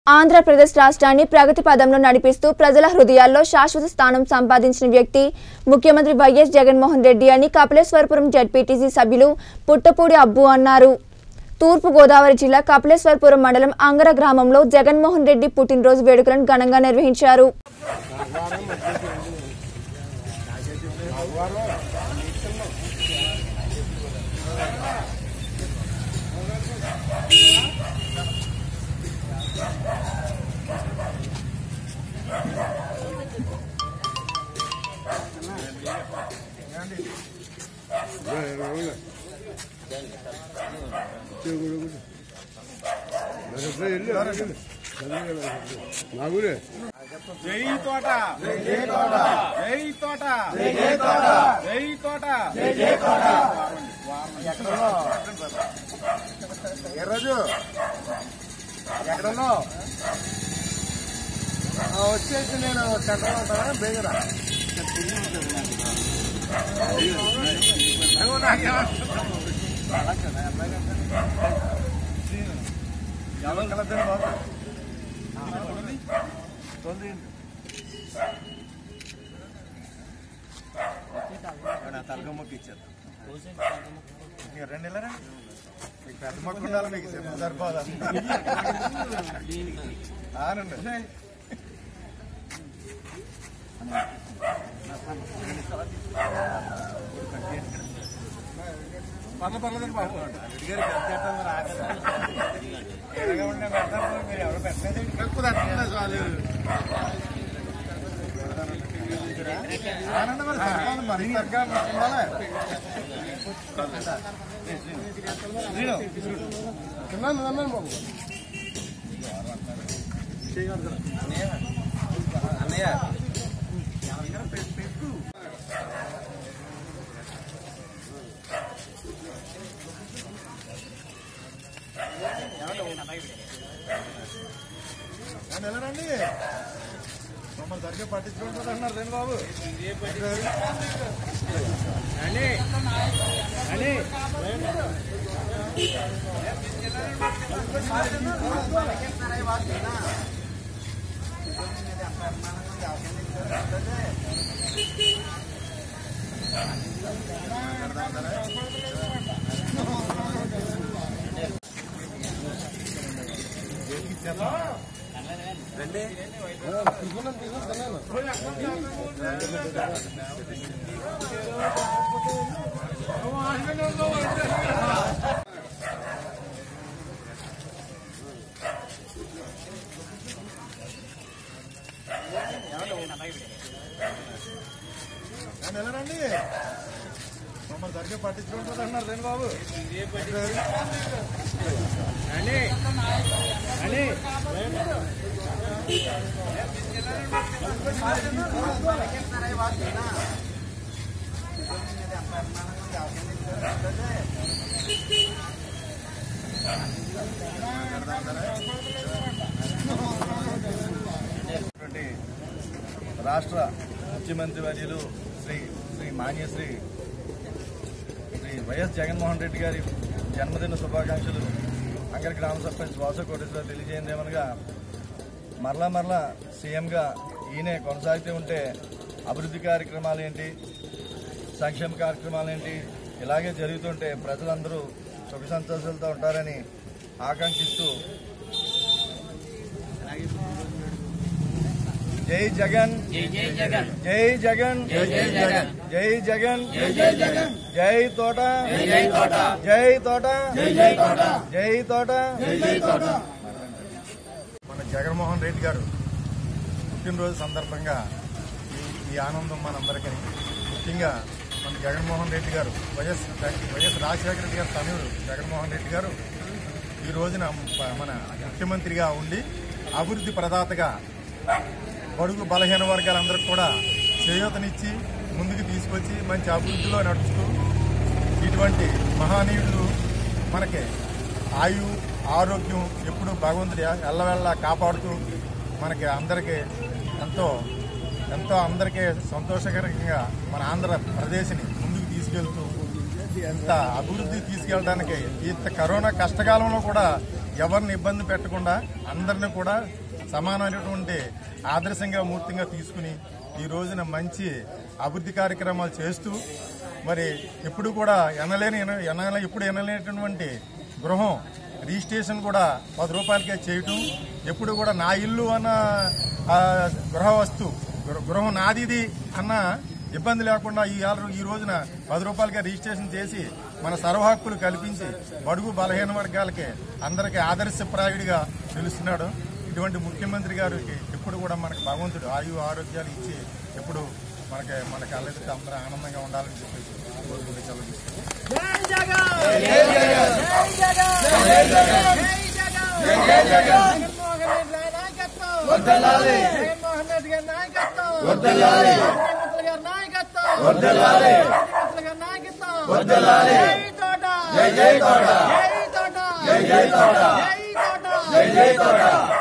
ఆంధ్రప్రదేశ్ రాష్ట్రాన్ని ప్రగతి పదంలో నడిపిస్తూ ప్రజల హృదయాల్లో శాశ్వత స్థానం సంపాదించిన వ్యక్తి ముఖ్యమంత్రి వైఎస్ జగన్మోహన్ రెడ్డి అని కపిలేశ్వరపురం జడ్పీటీసీ సభ్యులు పుట్టపూడి అబ్బు అన్నారు తూర్పు గోదావరి జిల్లా కపిలేశ్వరపురం మండలం అంగర గ్రామంలో జగన్మోహన్ రెడ్డి పుట్టినరోజు వేడుకలను ఘనంగా నిర్వహించారు నాగురే జై తోట జై తోట జై తోట జై తోట జై తోట జై తోట ఎర్రజు ఎక్కడన్నావు వచ్చేసి నేను సెంటర్ ఉంటాను బేగరా ఎవరు కలద్దని బాబు తలగమ్మకి ఇచ్చేద్దాం మీరు రెండు వెళ్ళరా మీకు పెద్ద మొక్క ఉండాలి మీకు చెప్పు సరిపోదా ఆనండి పర్ల పర్లేదండి బాబు అడిగారు పెద్ద ఎట్టాలి రాకండి ఎలాగా ఉండే పెడతారు మీరు ఎవరు పెట్టలేదు కలుపు తట్టలేదు చాలు ఆనందం మరి సరిపోదు మరి సరిగ్గా ఉండాలి శ్రీను, తిన్నాను తిన్నాను బాబు అన్నయ్య నన్ను వెళ్ళరండి మమ్మల్ని సరిగ్గా పట్టించుకుంటారు అన్నారు రండి బాబు అని అని నన్ను వెళ్ళరండి మమ్మల్ని సరిగ్గా పట్టించుకుంటారు అన్నారు రండి బాబు అని అని రాష్ట్ర ముఖ్యమంత్రి వర్యులు శ్రీ శ్రీ మాన్యశ్రీ శ్రీ వైఎస్ జగన్మోహన్ రెడ్డి గారి జన్మదిన శుభాకాంక్షలు అంగర్ గ్రామ సర్పంచ్ వాస కోటేశ్వర తెలియజేయదేమనగా మరలా మరలా సీఎంగా ఈయనే కొనసాగుతూ ఉంటే అభివృద్ధి కార్యక్రమాలు ఏంటి సంక్షేమ కార్యక్రమాలు ఏంటి ఇలాగే జరుగుతుంటే ప్రజలందరూ సుఖ సంతోషాలతో ఉంటారని ఆకాంక్షిస్తూ జై జగన్ జై జగన్ జై జగన్ జై జగన్ జై తోట జై తోట జై తోట జై తోట జై తోట మన జగన్మోహన్ రెడ్డి గారు పుట్టినరోజు సందర్భంగా ఈ- ఈ ఆనందం మనందరికీ ముఖ్యంగా మన జగన్మోహన్ రెడ్డి గారు వైఎస్ వైఎస్ రాజశేఖర రెడ్డి గారు తనయుడు జగన్మోహన్ రెడ్డి గారు ఈ రోజున ప- మన ముఖ్యమంత్రిగా ఉండి అభివృద్ధి ప్రదాతగా బడుగు బలహీన వర్గాలందరికీ కూడా చేయూతనిచ్చి ముందుకు తీసుకొచ్చి మంచి అభివృద్ధిలో నడుస్తూ ఇటువంటి మహానీయుడు మనకి ఆయు ఆరోగ్యం ఎప్పుడు భగవంతుడు ఎల్లవెల్ల కాపాడుతూ మనకి అందరికీ ఎంతో ఎంతో అందరికీ సంతోషకరంగా మన ఆంధ్రప్రదేశ్ని ముందుకు తీసుకెళ్తూ ఎంత అభివృద్ధి తీసుకెళ్ళడానికి ఇంత కరోనా కష్టకాలంలో కూడా ఎవరిని ఇబ్బంది పెట్టకుండా అందరిని కూడా సమానమైనటువంటి ఆదర్శంగా మూర్తిగా తీసుకుని ఈ రోజున మంచి అభివృద్ధి కార్యక్రమాలు చేస్తూ మరి ఎప్పుడు కూడా ఎనలేని ఎన- ఎనలే ఎప్పుడు ఎనలేనటువంటి గృహం రిజిస్ట్రేషన్ కూడా పది రూపాయలకే చేయటం ఎప్పుడు కూడా నా ఇల్లు అన్న ఆ, గృహ వస్తు గృ- గృహం నాదిది అన్న ఇబ్బంది లేకుండా ఈ ఆల- ఈ రోజున పది రూపాయలకే రిజిస్ట్రేషన్ చేసి మన సర్వ హక్కులు కల్పించి బడుగు బలహీన వర్గాలకి అందరికీ ఆదర్శప్రాయుడిగా నిలుస్తున్నాడు ఇటువంటి ముఖ్యమంత్రి గారికి ఎప్పుడు కూడా మనకు భగవంతుడు ఆయు ఆరోగ్యాలు ఇచ్చి ఎప్పుడు మనకి మనకి అల్లెదితే అందరూ ఆనందంగా ఉండాలని చెప్పేసి కోరుకుంటూ సెలవు తీసుకుంటాం. వర్ధిల్లాలి. జగన్మోహన్ రెడ్డి గారి నాయకత్వం వర్ధిల్లాలి. ముఖ్యమంత్రి గారి నాయకత్వం వర్ధిల్లాలి. ముఖ్యమంత్రి గారి నాయకత్వం వర్ధిల్లాలి. జై తోట జై జై తోట. జై తోట జై జై తోట. జై తోట జై జై తోట